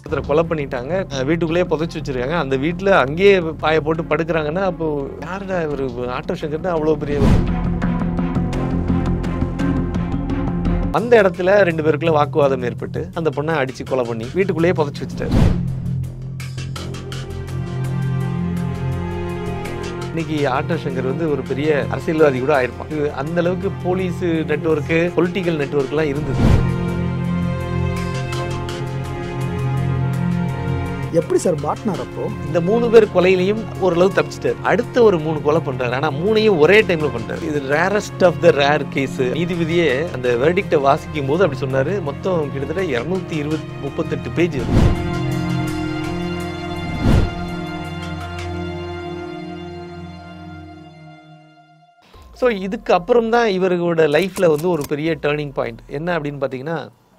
ஒருத்தரை கொலை பண்ணிட்டாங்க அஹ் வீட்டுக்குள்ளேயே புதைச்சி வச்சிருக்காங்க அந்த வீட்டில் அங்கேயே பாய போட்டு படுக்கிறாங்கன்னா அப்போ யாருடா ஒரு ஆட்டோ சங்கர்னா அவ்வளோ பெரிய அந்த இடத்துல ரெண்டு பேருக்குள்ள வாக்குவாதம் ஏற்பட்டு அந்த பொண்ணை அடிச்சு கொலை பண்ணி வீட்டுக்குள்ளேயே புதைச்சி வச்சுட்டாரு இன்னைக்கு ஆட்டோ சங்கர் வந்து ஒரு பெரிய அரசியல்வாதி கூட ஆயிருப்பான் இது அந்த அளவுக்கு போலீஸ் நெட்வொர்க்கு பொலிட்டிக்கல் நெட்வொர்க்லாம் இருந்தது எப்படி சார் மாட்டினார் அப்போ இந்த மூணு பேர் கொலையிலையும் ஓரளவு தப்பிச்சிட்டாரு அடுத்த ஒரு மூணு கொலை பண்றாரு ஆனா மூணையும் ஒரே டைம்ல பண்றாரு இது rarest of the rare case நீதிபதியே அந்த வெர்டிக்டை வாசிக்கும் போது அப்படி சொன்னாரு மொத்தம் கிட்டத்தட்ட இருநூத்தி இருபது முப்பத்தெட்டு பேஜ் ஸோ இதுக்கு அப்புறம் தான் இவர்களோட லைஃப்பில் வந்து ஒரு பெரிய டேர்னிங் பாயிண்ட் என்ன அப்படின்னு பார்த்தீங்கன்னா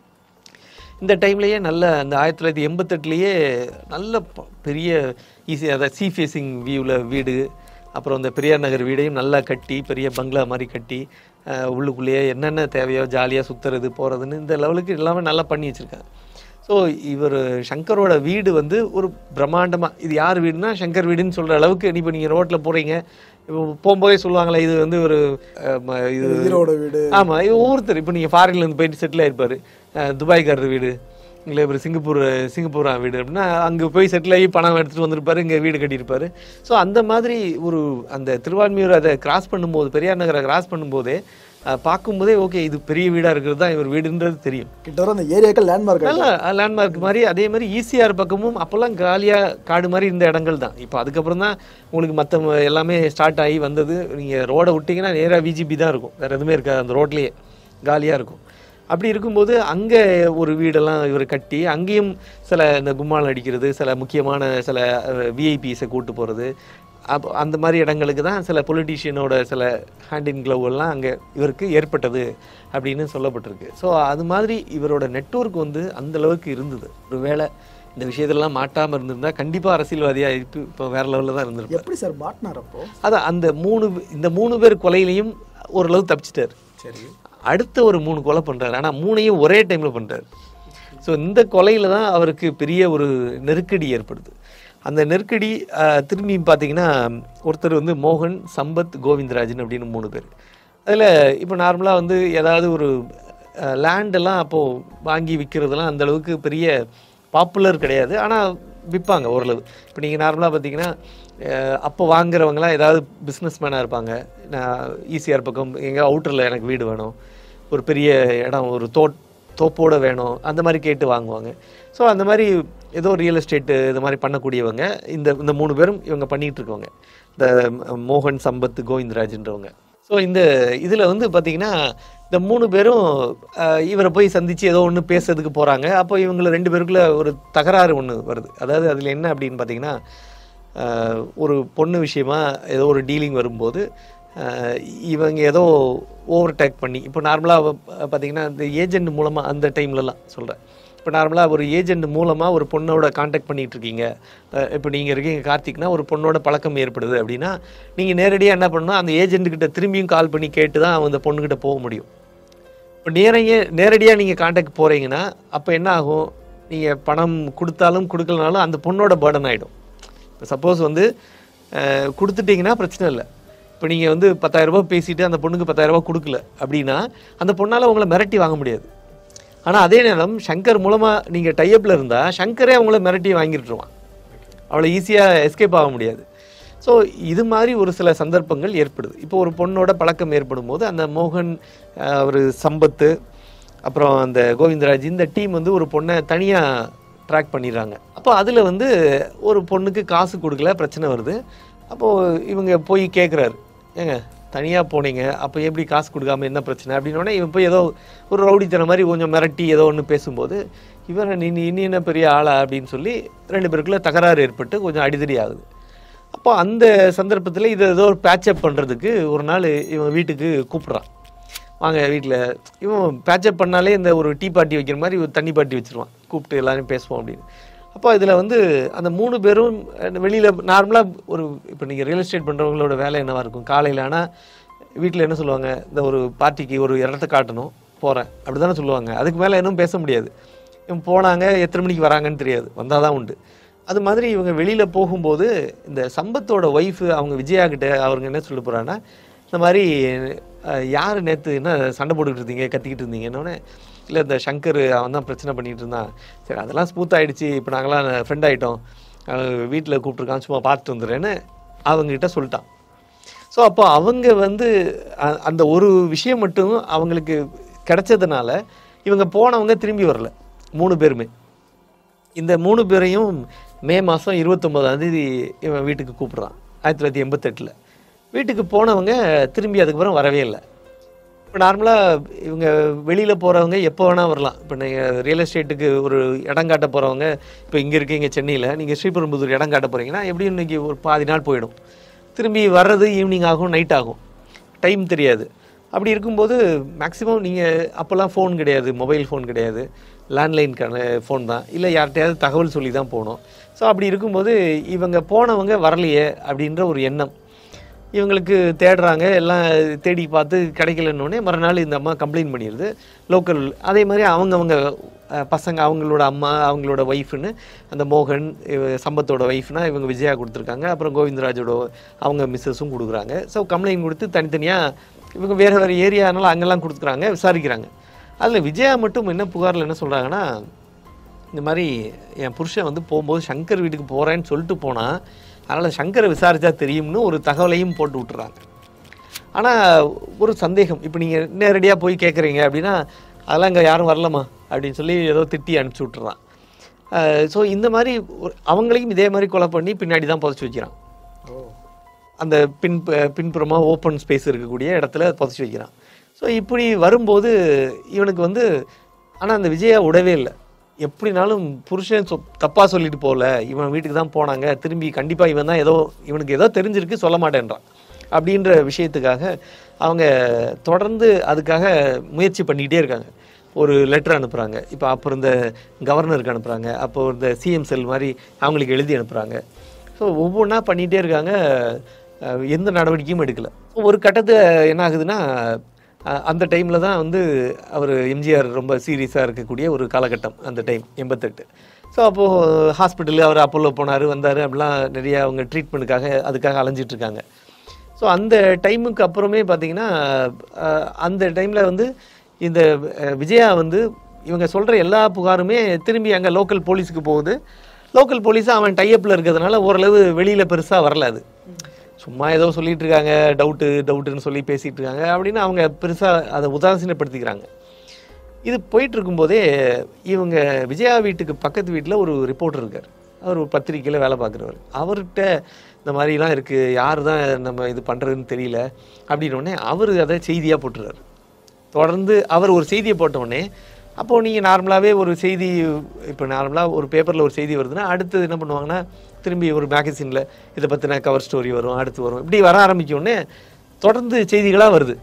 இந்த டைம்லேயே நல்ல அந்த ஆயிரத்தி தொள்ளாயிரத்தி எண்பத்தெட்டுலேயே நல்ல ப- பெரிய ஈஸி அதாவது சி ஃபேஸிங் வியூவில் வீடு அப்புறம் இந்த பெரியார் நகர் வீடையும் நல்லா கட்டி பெரிய பங்களா மாதிரி கட்டி அஹ், உள்ளுக்குள்ளேயே என்னென்ன தேவையோ ஜாலியாக சுற்றுறது போகிறதுன்னு இந்த லெவலுக்கு எல்லாமே நல்லா பண்ணி வச்சுருக்காங்க ஸோ இவர் சங்கரோட வீடு வந்து ஒரு பிரம்மாண்டமாக இது யார் வீடுனா சங்கர் வீடுன்னு சொல்கிற அளவுக்கு இப்போ நீங்கள் ரோட்டில் போகிறீங்க இப்போ போகும்போதே சொல்லுவாங்களே இது வந்து ஒரு அஹ், ம- இது ஹீரோட வீடு ஆமா இது ஒவ்வொருத்தர் இப்போ நீங்க ஃபாரின்ல இருந்து போயிட்டு செட்டில் ஆயிருப்பாரு அஹ் துபாய்க்காரர் வீடு இல்லை இப்போ சிங்கப்பூர் சிங்கப்பூரா வீடு அப்படின்னா அங்கே போய் செட்டில் ஆகி பணம் எடுத்துட்டு வந்திருப்பாரு இங்கே வீடு கட்டியிருப்பாரு ஸோ அந்த மாதிரி ஒரு அந்த திருவான்மியூர் அதை கிராஸ் பண்ணும்போது பெரியார் நகரை கிராஸ் பண்ணும்போதே அஹ், பார்க்கும்போதே ஓகே இது பெரிய வீடாக இருக்கிறது தான் இவர் வீடுன்றது தெரியும் கிட்ட அந்த ஏரியாக்கள் லேண்ட்மார்க் நல்ல லேண்ட்மார்க் மாதிரி அதே மாதிரி ஈசிஆர் பக்கமும் அப்போல்லாம் காலியாக காடு மாதிரி இந்த இடங்கள் தான் இப்போ அதுக்கப்புறம் தான் உங்களுக்கு மற்ற எல்லாமே ஸ்டார்ட் ஆகி வந்தது நீங்கள் ரோடை விட்டிங்கன்னா நேராக விஜிபி தான் இருக்கும் வேறு எதுவுமே இருக்காது அந்த ரோட்லேயே காலியாக இருக்கும் அப்படி இருக்கும்போது அங்கே ஒரு வீடெல்லாம் இவர் கட்டி அங்கேயும் சில இந்த கும்மாளம் அடிக்கிறது சில முக்கியமான சில விஐபிஸை கூட்டு போகிறது அப்போ அந்த மாதிரி இடங்களுக்கு தான் சில பொலிட்டீஷியனோட சில ஹேண்ட் இன் க்ளவ் எல்லாம் அங்கே இவருக்கு ஏற்பட்டது அப்படின்னு சொல்லப்பட்டிருக்கு ஸோ அது மாதிரி இவரோட நெட்வொர்க் வந்து அந்த அளவுக்கு இருந்தது ஒருவேளை இந்த விஷயத்தெல்லாம் மாட்டாமல் இருந்திருந்தா கண்டிப்பாக அரசியல்வாதியாக இப்போ இப்போ வேற லெவலில் தான் இருந்திருப்பார் எப்படி சார் மாட்டினார் அப்போ அதான் அந்த மூணு இந்த மூணு பேர் கொலையிலையும் ஓரளவு தப்பிச்சிட்டாரு சரி அடுத்த ஒரு மூணு கொலை பண்றாரு ஆனா மூணையும் ஒரே டைம்ல பண்றாரு ஸோ இந்த கொலையில தான் அவருக்கு பெரிய ஒரு நெருக்கடி ஏற்படுது அந்த நெருக்கடி ஆஹ், திரும்பி பார்த்தீங்கன்னா ஒருத்தர் வந்து மோகன் சம்பத் கோவிந்தராஜன் அப்படின்னு மூணு பேர் அதில் இப்போ நார்மலாக வந்து ஏதாவது ஒரு லேண்டெல்லாம் அப்போது வாங்கி விற்கிறதுலாம் அந்த அளவுக்கு பெரிய பாப்புலர் கிடையாது ஆனால் விற்பாங்க ஓரளவு இப்போ நீங்கள் நார்மலாக பார்த்தீங்கன்னா அஹ், அப்போ வாங்குறவங்கலாம் ஏதாவது பிஸ்னஸ் மேனாக இருப்பாங்க நான் ஈஸியாக பக்கம் எங்கே அவுட்டரில் எனக்கு வீடு வேணும் ஒரு பெரிய இடம் ஒரு தோட் தோப்போட வேணும் அந்த மாதிரி கேட்டு வாங்குவாங்க ஸோ அந்த மாதிரி ஏதோ ரியல் எஸ்டேட்டு இது மாதிரி பண்ணக்கூடியவங்க இந்த இந்த மூணு பேரும் இவங்க பண்ணிகிட்டு இருக்கவங்க இந்த மோகன் சம்பத் கோவிந்தராஜ்ன்றவங்க ஸோ இந்த இதில் வந்து பார்த்தீங்கன்னா இந்த மூணு பேரும் அஹ், இவரை போய் சந்தித்து ஏதோ ஒன்று பேசுறதுக்கு போகிறாங்க அப்போ இவங்கள ரெண்டு பேருக்குள்ள ஒரு தகராறு ஒன்று வருது அதாவது அதில் என்ன அப்படின்னு பார்த்தீங்கன்னா அஹ், ஒரு பொண்ணு விஷயமா ஏதோ ஒரு டீலிங் வரும்போது அஹ், இவங்க ஏதோ ஓவர் டேக் பண்ணி இப்போ நார்மலாக பார்த்தீங்கன்னா இந்த ஏஜென்ட் மூலமாக அந்த டைம்லலாம் சொல்கிறேன் இப்போ நார்மலாக ஒரு ஏஜென்ட் மூலமாக ஒரு பொண்ணோட காண்டாக்ட் பண்ணிட்டு இருக்கீங்க அஹ் இப்போ நீங்கள் இருக்கீங்க கார்த்திக்னா ஒரு பொண்ணோட பழக்கம் ஏற்படுது அப்படின்னா நீங்கள் நேரடியாக என்ன பண்ணணும் அந்த ஏஜென்ட் கிட்ட திரும்பியும் கால் பண்ணி கேட்டு தான் அந்த பொண்ணுக்கிட்ட போக முடியும் இப்போ நேரையே நேரடியாக நீங்கள் காண்டாக்ட் போகிறீங்கன்னா அப்போ என்ன ஆகும் நீங்கள் பணம் கொடுத்தாலும் கொடுக்கலனாலும் அந்த பொண்ணோட பேர்டன் ஆகிடும் இப்போ சப்போஸ் வந்து அஹ், கொடுத்துட்டீங்கன்னா பிரச்சனை இல்லை இப்போ நீங்கள் வந்து 10000 ரூபாய் பேசிட்டு அந்த பொண்ணுக்கு 10000 ரூபாய் கொடுக்கல அப்படின்னா அந்த பொண்ணால் உங்களை மிரட்டி வாங்க முடியாது ஆனால் அதே நேரம் சங்கர் மூலமாக நீங்கள் டைப்பில் இருந்தால் சங்கரே அவங்கள மிரட்டி வாங்கிட்டுருவான் அவ்வளோ ஈஸியாக எஸ்கேப் ஆக முடியாது ஸோ இது மாதிரி ஒரு சில சந்தர்ப்பங்கள் ஏற்படுது இப்போ ஒரு பொண்ணோட பழக்கம் ஏற்படும் போது அந்த மோகன் அஹ், ஒரு சம்பத்து அப்புறம் அந்த கோவிந்தராஜ் இந்த டீம் வந்து ஒரு பொண்ணை தனியாக ட்ராக் பண்ணிடுறாங்க அப்போ அதில் வந்து ஒரு பொண்ணுக்கு காசு கொடுக்கல பிரச்சனை வருது அப்போது இவங்க போய் கேட்குறாரு ஏங்க தனியாக போனீங்க அப்போ எப்படி காசு கொடுக்காம என்ன பிரச்சனை அப்படின்னோடனே இவன் போய் ஏதோ ஒரு ரவுடித்தனம் மாதிரி கொஞ்சம் மிரட்டி ஏதோ ஒன்று பேசும்போது இவன் நீ நீ நீ என்ன பெரிய ஆளா அப்படின்னு சொல்லி ரெண்டு பேருக்குள்ள தகராறு ஏற்பட்டு கொஞ்சம் அடிதடி ஆகுது அப்போ அந்த சந்தர்ப்பத்தில் இதை ஏதோ ஒரு பேட்சப் பண்ணுறதுக்கு ஒரு நாள் இவன் வீட்டுக்கு கூப்பிட்றான் வாங்க வீட்டில் இவன் பேட்சப் பண்ணாலே இந்த ஒரு டீ பார்ட்டி வைக்கிற மாதிரி ஒரு தண்ணி பார்ட்டி வச்சிருவான் கூப்பிட்டு எல்லாரையும் பேசுவோம் அப்படின்னு அப்போ இதில் வந்து அந்த மூணு பேரும் வெளியில் நார்மலாக ஒரு இப்போ நீங்கள் ரியல் எஸ்டேட் பண்ணுறவங்களோட வேலை என்னவா இருக்கும் காலையில் ஆனால் வீட்டில் என்ன சொல்லுவாங்க இந்த ஒரு பார்ட்டிக்கு ஒரு இடத்த காட்டணும் போகிறேன் அப்படி தானே சொல்லுவாங்க அதுக்கு மேலே இன்னும் பேச முடியாது இவங்க போனாங்க எத்தனை மணிக்கு வராங்கன்னு தெரியாது வந்தால் தான் உண்டு அது மாதிரி இவங்க வெளியில் போகும்போது இந்த சம்பத்தோட ஒய்ஃபு அவங்க விஜயா கிட்ட அவங்க என்ன சொல்ல போகிறாங்கன்னா இந்த மாதிரி அஹ், யார் நேற்று என்ன சண்டை போட்டுக்கிட்டு இருந்தீங்க கத்திக்கிட்டு இருந்தீங்கன்னொன்னே இல்லை இந்த சங்கர் அவன் தான் பிரச்சனை பண்ணிட்டு இருந்தான் சரி அதெல்லாம் ஸ்மூத் ஆயிடுச்சு இப்போ நாங்களாம் ஃப்ரெண்ட் ஆகிட்டோம் வீட்டில் கூப்பிட்ருக்கான் சும்மா பார்த்துட்டு வந்துடுறேன்னு அவங்ககிட்ட சொல்லிட்டான் ஸோ அப்போ அவங்க வந்து அ- அந்த ஒரு விஷயம் மட்டும் அவங்களுக்கு கிடைச்சதுனால இவங்க போனவங்க திரும்பி வரல மூணு பேருமே இந்த மூணு பேரையும் மே மாதம் இருபத்தொம்போதாம் தேதி இவன் வீட்டுக்கு கூப்பிட்றான் ஆயிரத்தி தொள்ளாயிரத்தி எண்பத்தெட்டில் வீட்டுக்கு போனவங்க திரும்பி அதுக்கப்புறம் வரவே இல்லை இப்போ நார்மலாக இவங்க வெளியில் போகிறவங்க எப்போ வேணால் வரலாம் இப்போ நீங்கள் ரியல் எஸ்டேட்டுக்கு ஒரு இடம் காட்ட போகிறவங்க இப்போ இங்கே இருக்கீங்க சென்னையில் நீங்கள் ஸ்ரீபெரும்புதூர் இடம் காட்ட போகிறீங்கன்னா எப்படியும் இன்னைக்கு ஒரு பாதி நாள் போயிடும் திரும்பி வர்றது ஈவினிங் ஆகும் நைட் ஆகும் டைம் தெரியாது அப்படி இருக்கும்போது மேக்ஸிமம் நீங்கள் அப்போல்லாம் ஃபோன் கிடையாது மொபைல் ஃபோன் கிடையாது லேண்ட்லைனுக்கான ஃபோன் தான் இல்லை யார்கிட்டயாவது தகவல் சொல்லி தான் போகணும் ஸோ அப்படி இருக்கும்போது இவங்க போனவங்க வரலையே அப்படின்ற ஒரு எண்ணம் இவங்களுக்கு தேடுறாங்க எல்லாம் தேடி பார்த்து கிடைக்கலன்னொடனே மறுநாள் இந்த அம்மா கம்ப்ளைண்ட் பண்ணிடுது லோக்கல் அதே மாதிரி அவங்கவங்க அஹ், பசங்க அவங்களோட அம்மா அவங்களோட ஒய்ஃப்னு அந்த மோகன் இவ- சம்பத்தோட ஒய்ஃப்னா இவங்க விஜயா கொடுத்துருக்காங்க அப்புறம் கோவிந்தராஜோட அவங்க மிஸ்ஸஸும் கொடுக்குறாங்க ஸோ கம்ப்ளைண்ட் கொடுத்து தனித்தனியாக இவங்க வேறு வேறு ஏரியானால அங்கெல்லாம் கொடுத்துக்குறாங்க விசாரிக்கிறாங்க அதில் விஜயா மட்டும் என்ன புகாரில் என்ன சொல்கிறாங்கன்னா இந்த மாதிரி என் புருஷன் வந்து போகும்போது சங்கர் வீட்டுக்கு போகிறேன்னு சொல்லிட்டு போனால் அதனால் சங்கரை விசாரிச்சா தெரியும்னு ஒரு தகவலையும் போட்டு விட்டுறாங்க ஆனால் ஒரு சந்தேகம் இப்போ நீங்கள் நேரடியாக போய் கேட்குறீங்க அப்படின்னா அதெல்லாம் இங்கே யாரும் வரலமா அப்படின்னு சொல்லி ஏதோ திட்டி அனுப்பிச்சி விட்டுறான் ஸோ இந்த மாதிரி ஒரு- அவங்களையும் இதே மாதிரி கொலை பண்ணி பின்னாடி தான் புதைச்சி வைக்கிறான் ஓ அந்த பின் பின்புறமாக ஓப்பன் ஸ்பேஸ் இருக்கக்கூடிய இடத்துல புதைச்சி வைக்கிறான் ஸோ இப்படி வரும்போது இவனுக்கு வந்து ஆனால் அந்த விஜயா விடவே இல்லை எப்படினாலும் புருஷன் சொ தப்பாக சொல்லிட்டு போகல இவன் வீட்டுக்கு தான் போனாங்க திரும்பி கண்டிப்பாக இவன் தான் ஏதோ இவனுக்கு ஏதோ தெரிஞ்சிருக்கு சொல்ல மாட்டேன்றான் அப்படின்ற விஷயத்துக்காக அவங்க தொடர்ந்து அதுக்காக முயற்சி பண்ணிக்கிட்டே இருக்காங்க ஒரு லெட்டர் அனுப்புகிறாங்க இப்போ அப்புறம் இந்த கவர்னருக்கு அனுப்புகிறாங்க அப்போ இந்த சிஎம் செல் மாதிரி அவங்களுக்கு எழுதி அனுப்புகிறாங்க ஸோ ஒவ்வொன்றா பண்ணிகிட்டே இருக்காங்க அஹ் எந்த நடவடிக்கையும் எடுக்கல ஒரு கட்டத்தில் என்ன ஆகுதுன்னா அஹ் அந்த டைமில் தான் வந்து அவர் எம்ஜிஆர் ரொம்ப சீரியஸாக இருக்கக்கூடிய ஒரு காலகட்டம் அந்த டைம் எண்பத்தெட்டு ஸோ அப்போது ஹாஸ்பிட்டலு அவர் அப்போலோ போனார் வந்தார் அப்படிலாம் நிறைய அவங்க ட்ரீட்மெண்ட்டுக்காக அதுக்காக அலைஞ்சிட்டு இருக்காங்க ஸோ அந்த டைமுக்கு அப்புறமே பார்த்தீங்கன்னா அஹ் அந்த டைமில் வந்து இந்த அஹ், விஜயா வந்து இவங்க சொல்கிற எல்லா புகாருமே திரும்பி அங்கே லோக்கல் போலீஸுக்கு போகுது லோக்கல் போலீஸ் அவன் டைப்பில் இருக்கிறதுனால ஓரளவு வெளியில் பெருசாக வரல அது சும்மா ஏதோ சொல்லிட்டு இருக்காங்க டவுட்டு டவுட்டுன்னு சொல்லி பேசிட்டு இருக்காங்க அப்படின்னு அவங்க பெருசாக அதை உதாசீனப்படுத்திக்கிறாங்க இது போயிட்டு இருக்கும்போதே இவங்க விஜயா வீட்டுக்கு பக்கத்து வீட்டில் ஒரு ரிப்போர்ட்டர் இருக்கார் அவர் ஒரு பத்திரிக்கையில் வேலை பார்க்குறவர் அவர்கிட்ட இந்த மாதிரிலாம் இருக்குது யார் தான் நம்ம இது பண்ணுறதுன்னு தெரியல அப்படின்ன உடனே அவர் அதை செய்தியாக போட்டுறாரு தொடர்ந்து அவர் ஒரு செய்தியை போட்ட உடனே அப்போது நீங்கள் நார்மலாகவே ஒரு செய்தி இப்போ நார்மலாக ஒரு பேப்பரில் ஒரு செய்தி வருதுன்னா அடுத்து என்ன பண்ணுவாங்கன்னா திரும்பி ஒரு மேகசினில் இதை பற்றின கவர் ஸ்டோரி வரும் அடுத்து வரும் இப்படி வர ஆரம்பிக்க உடனே தொடர்ந்து செய்திகளாக வருது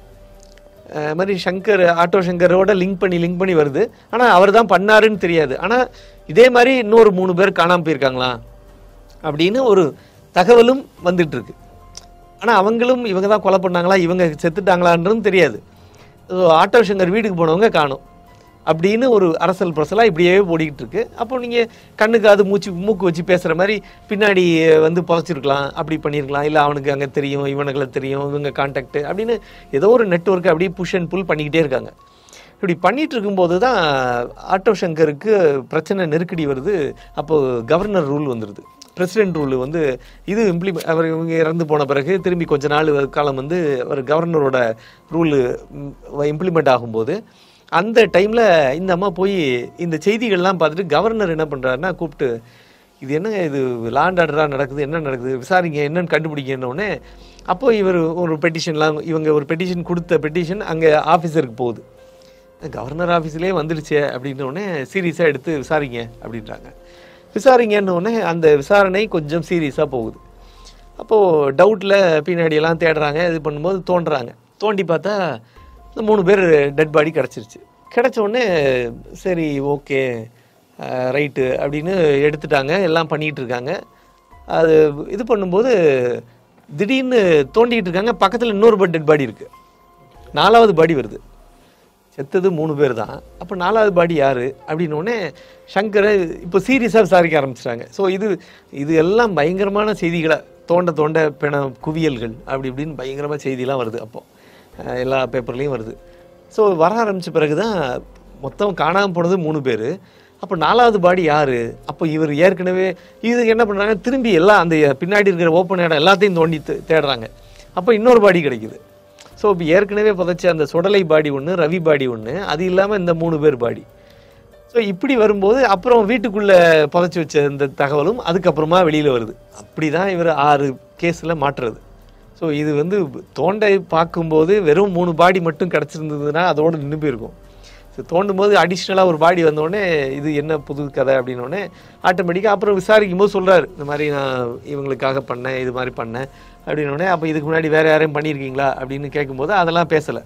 அஹ் மாதிரி சங்கர் ஆட்டோ சங்கரோட லிங்க் பண்ணி லிங்க் பண்ணி வருது ஆனால் அவர் தான் பண்ணாருன்னு தெரியாது ஆனால் இதே மாதிரி இன்னொரு மூணு பேர் காணாமல் போயிருக்காங்களா அப்படின்னு ஒரு தகவலும் வந்துட்டு இருக்கு ஆனால் அவங்களும் இவங்க தான் கொலை பண்ணாங்களா இவங்க செத்துட்டாங்களான்றதும் தெரியாது ஸோ ஆட்டோ சங்கர் வீட்டுக்கு போனவங்க காணும் அப்படின்னு ஒரு அரசல் புரசலாக இப்படியே ஓடிக்கிட்டு இருக்கு அப்போ நீங்கள் கண்ணுக்கு அது மூச்சு மூக்கு வச்சு பேசுகிற மாதிரி பின்னாடி வந்து புதைச்சிருக்கலாம் அப்படி பண்ணியிருக்கலாம் இல்லை அவனுக்கு அங்கே தெரியும் இவனுங்களை தெரியும் இவங்க கான்டாக்ட் அப்படின்னு ஏதோ ஒரு நெட்வொர்க் அப்படியே புஷ் அண்ட் புல் பண்ணிக்கிட்டே இருக்காங்க இப்படி பண்ணிட்டு இருக்கும்போது தான் ஆட்டோ சங்கருக்கு பிரச்சனை நெருக்கடி வருது அப்போ கவர்னர் ரூல் வந்துடுது பிரசிடென்ட் ரூல் வந்து இது இம்ப்ளிமெண்ட் அவர் இவங்க இறந்து போன பிறகு திரும்பி கொஞ்ச நாள் காலம் வந்து ஒரு கவர்னரோட ரூல் இம்ப்ளிமெண்ட் ஆகும்போது அந்த டைமில் இந்த அம்மா போய் இந்த செய்திகள்லாம் பார்த்துட்டு கவர்னர் என்ன பண்ணுறாருன்னா கூப்பிட்டு இது என்னங்க இது லாண்ட் ஆர்டராக நடக்குது என்ன நடக்குது விசாரிங்க என்னன்னு கண்டுபிடிக்கன உடனே அப்போ இவர் ஒரு பெட்டிஷன்லாம் இவங்க ஒரு பெட்டிஷன் கொடுத்த பெட்டிஷன் அங்கே ஆஃபீஸருக்கு போகுது கவர்னர் ஆஃபீஸ்லேயே வந்துடுச்சே அப்படின்ன உடனே சீரியஸாக எடுத்து விசாரிங்க அப்படின்றாங்க விசாரிங்கன்ன உடனே அந்த விசாரணை கொஞ்சம் சீரியஸாக போகுது அப்போது டவுட்டில் பின்னாடியெல்லாம் தேடுறாங்க இது பண்ணும்போது தோன்றுறாங்க தோண்டி பார்த்தா இந்த மூணு பேர் டெட் பாடி கிடச்சிருச்சு கிடச்ச உடனே சரி ஓகே ரைட்டு அப்படின்னு எடுத்துட்டாங்க எல்லாம் பண்ணிகிட்டு இருக்காங்க அது இது பண்ணும்போது திடீர்னு தோண்டிகிட்டு இருக்காங்க பக்கத்தில் இன்னொரு டெட் பாடி இருக்குது நாலாவது பாடி வருது செத்தது மூணு பேர் தான் அப்போ நாலாவது பாடி யார் அப்படின்னோடனே சங்கரை இப்போ சீரியஸாக விசாரிக்க ஆரம்பிச்சிட்டாங்க ஸோ இது இது எல்லாம் பயங்கரமான செய்திகளை தோண்ட தோண்ட பிண குவியல்கள் அப்படி இப்படின்னு பயங்கரமாக செய்திலாம் வருது அப்போது எல்லா பேப்பர்லேயும் வருது ஸோ வர ஆரம்பித்த பிறகு தான் மொத்தம் காணாமல் போனது மூணு பேர் அப்போ நாலாவது பாடி யார் அப்போ இவர் ஏற்கனவே இதுக்கு என்ன பண்ணுறாங்க திரும்பி எல்லாம் அந்த பின்னாடி இருக்கிற ஓப்பன் இடம் எல்லாத்தையும் தோண்டி தே- தேடுறாங்க அப்போ இன்னொரு பாடி கிடைக்குது ஸோ இப்போ ஏற்கனவே புதைச்ச அந்த சுடலை பாடி ஒன்று ரவி பாடி ஒன்று அது இல்லாமல் இந்த மூணு பேர் பாடி ஸோ இப்படி வரும்போது அப்புறம் வீட்டுக்குள்ளே புதைச்சி வச்ச இந்த தகவலும் அதுக்கப்புறமா வெளியில் வருது அப்படி தான் இவர் ஆறு கேஸில் மாற்றுறது ஸோ இது வந்து தோண்டை பார்க்கும்போது வெறும் மூணு பாடி மட்டும் கிடச்சிருந்ததுன்னா அதோடு நின்று போயிருக்கும் ஸோ தோண்டும் போது அடிஷ்னலாக ஒரு பாடி வந்தோடனே இது என்ன புது கதை அப்படின்னோடனே ஆட்டோமேட்டிக்காக அப்புறம் விசாரிக்கும் போது சொல்கிறாரு இந்த மாதிரி நான் இவங்களுக்காக பண்ணேன் இது மாதிரி பண்ணேன் அப்படின்னோடனே அப்போ இதுக்கு முன்னாடி வேறு யாரையும் பண்ணியிருக்கீங்களா அப்படின்னு கேட்கும்போது அதெல்லாம் பேசலை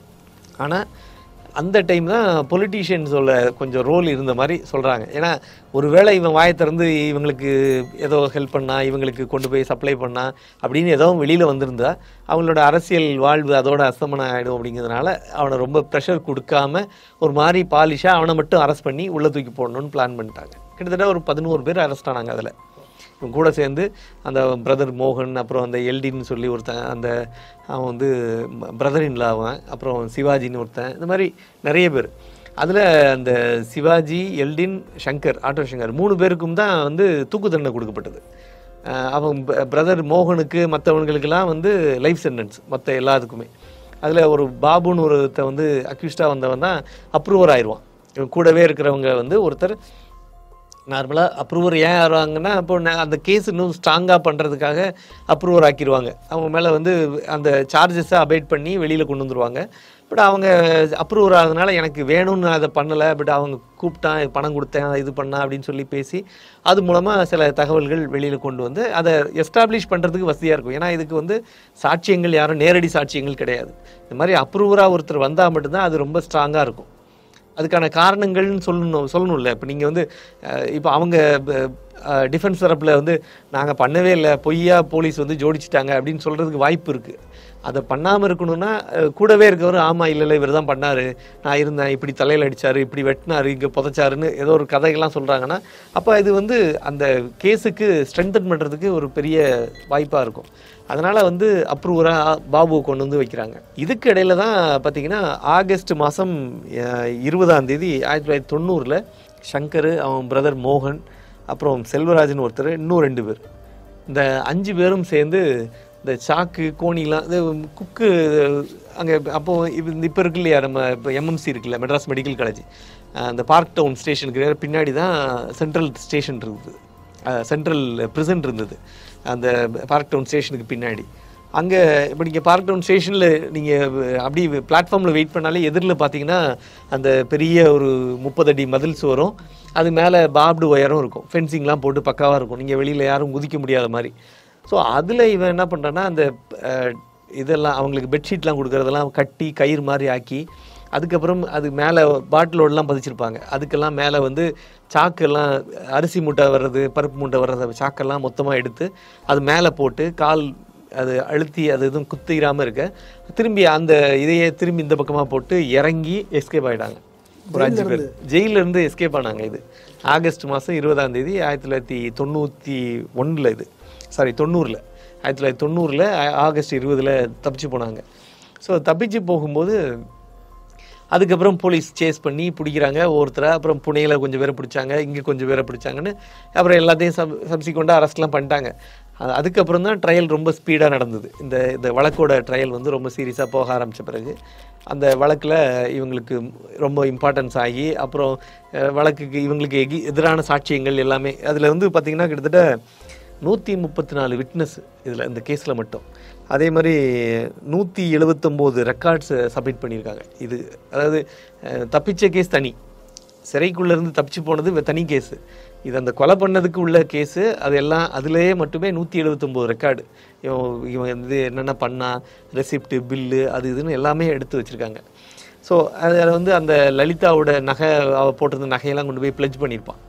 ஆனால் அந்த டைம் தான் பொலிட்டீஷியன்ஸோட கொஞ்சம் ரோல் இருந்த மாதிரி சொல்கிறாங்க ஏன்னா ஒருவேளை இவன் வாயை திறந்து இவங்களுக்கு ஏதோ ஹெல்ப் பண்ணா இவங்களுக்கு கொண்டு போய் சப்ளை பண்ணா அப்படின்னு ஏதோ வெளியில் வந்திருந்தா அவங்களோட அரசியல் வாழ்வு அதோட அஸ்தமனம் ஆகிடும் அப்படிங்கிறதுனால அவனை ரொம்ப ப்ரெஷர் கொடுக்காம ஒரு மாதிரி பாலிஷாக அவனை மட்டும் அரெஸ்ட் பண்ணி உள்ளே தூக்கி போடணும்னு பிளான் பண்ணிட்டாங்க கிட்டத்தட்ட ஒரு பதினோரு பேர் அரெஸ்ட் ஆனாங்க அதில் இவங்க கூட சேர்ந்து அந்த பிரதர் மோகன் அப்புறம் அந்த எல்டின்னு சொல்லி ஒருத்தன் அந்த அவன் வந்து பிரதர் இன்லா அவன் அப்புறம் சிவாஜின்னு ஒருத்தன் இந்த மாதிரி நிறைய பேர் அதில் அந்த சிவாஜி எல்டின் சங்கர் ஆட்டோ சங்கர் மூணு பேருக்கும் தான் வந்து தூக்கு தண்டனை கொடுக்கப்பட்டது அஹ் அவன் பிரதர் மோகனுக்கு மற்றவங்களுக்கெல்லாம் வந்து லைஃப் சென்டென்ஸ் மற்ற எல்லாத்துக்குமே அதில் ஒரு பாபுன்னு ஒருத்தன் வந்து அக்யூஸ்டாக வந்தவன் தான் அப்ரூவர் ஆயிடுவான் இவன் கூடவே இருக்கிறவங்க வந்து ஒருத்தர் நார்மலாக அப்ரூவர் ஏன் ஆடுவாங்கன்னா இப்போ நா- அந்த கேஸ் இன்னும் ஸ்ட்ராங்காக பண்ணுறதுக்காக அப்ரூவர் ஆக்கிடுவாங்க அவங்க மேலே வந்து அந்த சார்ஜஸை அபைட் பண்ணி வெளியில் கொண்டு வந்துருவாங்க பட் அவங்க அப்ரூவர் ஆகிறதுனால எனக்கு வேணும்னு நான் அதை பண்ணலை பட் அவங்க கூப்பிட்டான் பணம் கொடுத்தேன் இது பண்ணா அப்படின்னு சொல்லி பேசி அது மூலமாக சில தகவல்கள் வெளியில் கொண்டு வந்து அதை எஸ்டாப்ளிஷ் பண்ணுறதுக்கு வசதியாக இருக்கும் ஏன்னா இதுக்கு வந்து சாட்சியங்கள் யாரும் நேரடி சாட்சியங்கள் கிடையாது இந்த மாதிரி அப்ரூவராக ஒருத்தர் வந்தால் மட்டும்தான் அது ரொம்ப ஸ்ட்ராங்காக இருக்கும் அதுக்கான காரணங்கள்னு சொல்லணும் சொல்லணும்ல இப்போ நீங்கள் வந்து அஹ், இப்போ அவங்க டிஃபென்ஸ் தரப்பில் வந்து நாங்கள் பண்ணவே இல்லை பொய்யா போலீஸ் வந்து ஜோடிச்சிட்டாங்க அப்படின்னு சொல்கிறதுக்கு வாய்ப்பு இருக்குது அதை பண்ணாமல் இருக்கணும்னா அஹ், கூடவே இருக்கவர் ஆமாம் இல்லை இல்லை இவர் தான் பண்ணார் நான் இருந்தேன் இப்படி தலையில் அடிச்சாரு இப்படி வெட்டினாரு இங்கே புதைச்சாருன்னு ஏதோ ஒரு கதைகள்லாம் சொல்கிறாங்கன்னா அப்போ இது வந்து அந்த கேஸுக்கு ஸ்ட்ரென்தன் பண்ணுறதுக்கு ஒரு பெரிய வாய்ப்பாக இருக்கும் அதனால் வந்து அப்ரூவராக பாபுவை கொண்டு வந்து வைக்கிறாங்க இதுக்கு இடையில தான் பார்த்தீங்கன்னா ஆகஸ்ட் மாதம் இருபதாம் தேதி ஆயிரத்தி தொள்ளாயிரத்தி தொண்ணூறில் சங்கர் அவன் பிரதர் மோகன் அப்புறம் செல்வராஜன் ஒருத்தர் இன்னும் ரெண்டு பேர் இந்த அஞ்சு பேரும் சேர்ந்து இந்த சாக்கு கோணிலாம் இது குக்கு அங்கே அப்போ இது இப்போ இருக்கு இல்லையா நம்ம இப்போ எம்எம்சி இருக்குல்ல மெட்ராஸ் மெடிக்கல் காலேஜ் அந்த பார்க் டவுன் ஸ்டேஷனுக்கு நேரா பின்னாடி தான் சென்ட்ரல் ஸ்டேஷன் இருக்குது சென்ட்ரல் ப்ரிசன்ட் இருந்தது அந்த பார்க் டவுன் ஸ்டேஷனுக்கு பின்னாடி அங்கே இப்போ நீங்கள் பார்க் டவுன் ஸ்டேஷனில் நீங்கள் அப்படி பிளாட்ஃபார்மில் வெயிட் பண்ணாலே எதிரில் பார்த்தீங்கன்னா அந்த பெரிய ஒரு முப்பது அடி மதில் சுவரும் அது மேலே பாப்டு ஒயரும் இருக்கும் ஃபென்சிங்லாம் போட்டு பக்காவாக இருக்கும் நீங்கள் வெளியில் யாரும் குதிக்க முடியாத மாதிரி ஸோ அதில் இவன் என்ன பண்ணுறான்னா அந்த அஹ், இதெல்லாம் அவங்களுக்கு பெட்ஷீட்லாம் கொடுக்குறதெல்லாம் கட்டி கயிறு மாதிரி ஆக்கி அதுக்கப்புறம் அது மேலே பாட்டிலோடலாம் பதிச்சிருப்பாங்க அதுக்கெல்லாம் மேலே வந்து சாக்கெல்லாம் அரிசி மூட்டை வர்றது பருப்பு மூட்டை வர்றத சாக்கெல்லாம் மொத்தமாக எடுத்து அது மேலே போட்டு கால் அது அழுத்தி அது எதுவும் குத்திராமல் இருக்க திரும்பி அந்த இதையே திரும்பி இந்த பக்கமாக போட்டு இறங்கி எஸ்கேப் ஆகிட்டாங்க ஒரு அஞ்சு பேர் ஜெயில்ல இருந்து எஸ்கேப் ஆனாங்க இது ஆகஸ்ட் மாதம் இருபதாம் தேதி ஆயிரத்தி தொள்ளாயிரத்தி தொண்ணூற்றி ஒன்றில் இது சாரி தொண்ணூறில் ஆயிரத்தி தொள்ளாயிரத்தி தொண்ணூறில் ஆகஸ்ட் இருபதில் தப்பிச்சு போனாங்க ஸோ தப்பிச்சு போகும்போது அதுக்கப்புறம் போலீஸ் சேஸ் பண்ணி பிடிக்கிறாங்க ஒருத்தரை அப்புறம் புனேயில் கொஞ்சம் பேரை பிடிச்சாங்க இங்கே கொஞ்சம் பேரை பிடிச்சாங்கன்னு அப்புறம் எல்லாத்தையும் சப் சப்சிக்வெண்ட்டாக அரெஸ்ட்லாம் பண்ணிட்டாங்க அது- அதுக்கப்புறம் தான் ட்ரையல் ரொம்ப ஸ்பீடாக நடந்தது இந்த இந்த வழக்கோட ட்ரையல் வந்து ரொம்ப சீரியஸாக போக ஆரம்பித்த பிறகு அந்த வழக்கில் இவங்களுக்கு ரொம்ப இம்பார்ட்டன்ஸ் ஆகி அப்புறம் அஹ், வழக்குக்கு இவங்களுக்கு எகி எதிரான சாட்சியங்கள் எல்லாமே அதில் வந்து பார்த்திங்கன்னா கிட்டத்தட்ட நூற்றி முப்பத்தி நாலு விட்னஸ் இதில் இந்த கேஸில் மட்டும் அதே மாதிரி நூற்றி எழுபத்தொம்போது ரெக்கார்ட்ஸ் சப்மிட் பண்ணியிருக்காங்க இது அதாவது அஹ், தப்பிச்ச கேஸ் தனி சிறைக்குள்ள இருந்து தப்பிச்சு போனது வே- தனி கேஸு இது அந்த கொலை பண்ணதுக்கு உள்ள கேஸு அது எல்லாம் அதுலேயே மட்டுமே நூற்றி எழுபத்தொம்போது ரெக்கார்டு இவன் இவன் வந்து என்னென்ன பண்ணா ரெசிப்ட் பில்லு அது இதுன்னு எல்லாமே எடுத்து வச்சுருக்காங்க ஸோ அதில் வந்து அந்த லலிதாவோட நகை அவள் போட்டிருந்த நகையெல்லாம் கொண்டு போய் ப்ளெஜ் பண்ணியிருப்பான்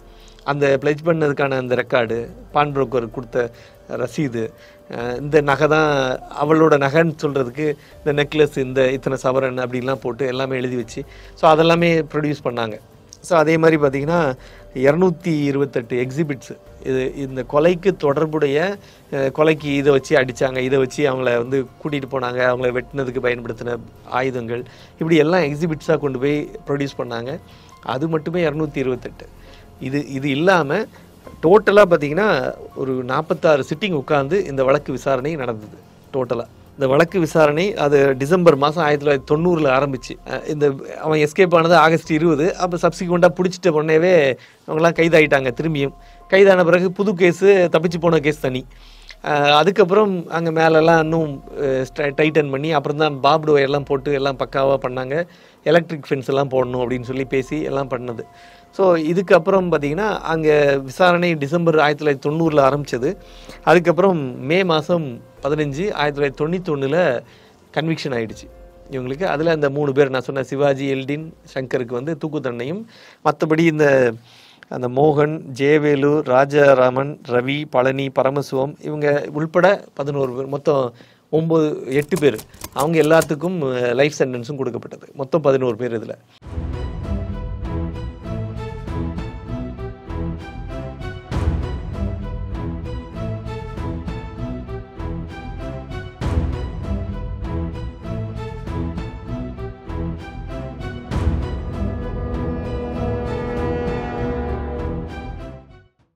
அந்த பிளெஜ் பண்ணதுக்கான அந்த ரெக்கார்டு பான் புரோக்கர் கொடுத்த ரசீது அஹ் இந்த நகை தான் அவளோட நகைன்னு சொல்கிறதுக்கு இந்த நெக்லஸ் இந்த இத்தனை சவரன் அப்படிலாம் போட்டு எல்லாமே எழுதி வச்சு ஸோ அதெல்லாமே ப்ரொடியூஸ் பண்ணாங்க ஸோ அதே மாதிரி பார்த்தீங்கன்னா இரநூத்தி இருபத்தெட்டு எக்ஸிபிட்ஸ் இது இந்த கொலைக்கு தொடர்புடைய அஹ், கொலைக்கு இதை வச்சு அடித்தாங்க இதை வச்சு அவங்கள வந்து கூட்டிகிட்டு போனாங்க அவங்கள வெட்டினதுக்கு பயன்படுத்தின ஆயுதங்கள் இப்படி எல்லாம் எக்ஸிபிட்ஸாக கொண்டு போய் ப்ரொடியூஸ் பண்ணாங்க அது மட்டுமே இரநூத்தி இருபத்தெட்டு இது இது இல்லாமல் டோட்டலாக பார்த்தீங்கன்னா ஒரு நாற்பத்தாறு சிட்டிங் உட்கார்ந்து இந்த வழக்கு விசாரணை நடந்தது டோட்டலாக இந்த வழக்கு விசாரணை அது டிசம்பர் மாதம் ஆயிரத்தி தொள்ளாயிரத்தி தொண்ணூறில் ஆரம்பிச்சு அஹ் இந்த அவன் எஸ்கேப் ஆனது ஆகஸ்ட் இருபது அப்போ சப்சிக்வெண்ட்டாக பிடிச்சிட்ட உடனேவே அவங்களாம் கைதாயிட்டாங்க திரும்பியும் கைதான பிறகு புது கேஸு தப்பிச்சு போன கேஸ் தனி அஹ் அதுக்கப்புறம் அங்கே மேலெல்லாம் இன்னும் டைட்டன் பண்ணி அப்புறம் தான் பாப்டு ஒயர்லாம் போட்டு எல்லாம் பக்காவாக பண்ணாங்க எலக்ட்ரிக் ஃபென்ஸ் எல்லாம் போடணும் அப்படின்னு சொல்லி பேசி எல்லாம் பண்ணது ஸோ இதுக்கப்புறம் பார்த்தீங்கன்னா அங்கே விசாரணை டிசம்பர் ஆயிரத்தி தொள்ளாயிரத்தி தொண்ணூறில் ஆரம்பிச்சது அதுக்கப்புறம் மே மாதம் பதினஞ்சு ஆயிரத்தி தொள்ளாயிரத்தி தொண்ணூத்தொன்னில் கன்விக்ஷன் ஆயிடுச்சு இவங்களுக்கு அதில் அந்த மூணு பேர் நான் சொன்ன சிவாஜி எல்டின் சங்கருக்கு வந்து தூக்கு தண்டனையும் மற்றபடி இந்த அந்த மோகன் ஜெயவேலு ராஜாராமன் ரவி பழனி பரமசிவம் இவங்க உள்பட பதினோரு பேர் மொத்தம் ஒம்பது எட்டு பேர் அவங்க எல்லாத்துக்கும் லைஃப் சென்டென்ஸும் கொடுக்கப்பட்டது மொத்தம் பதினோரு பேர் இதில்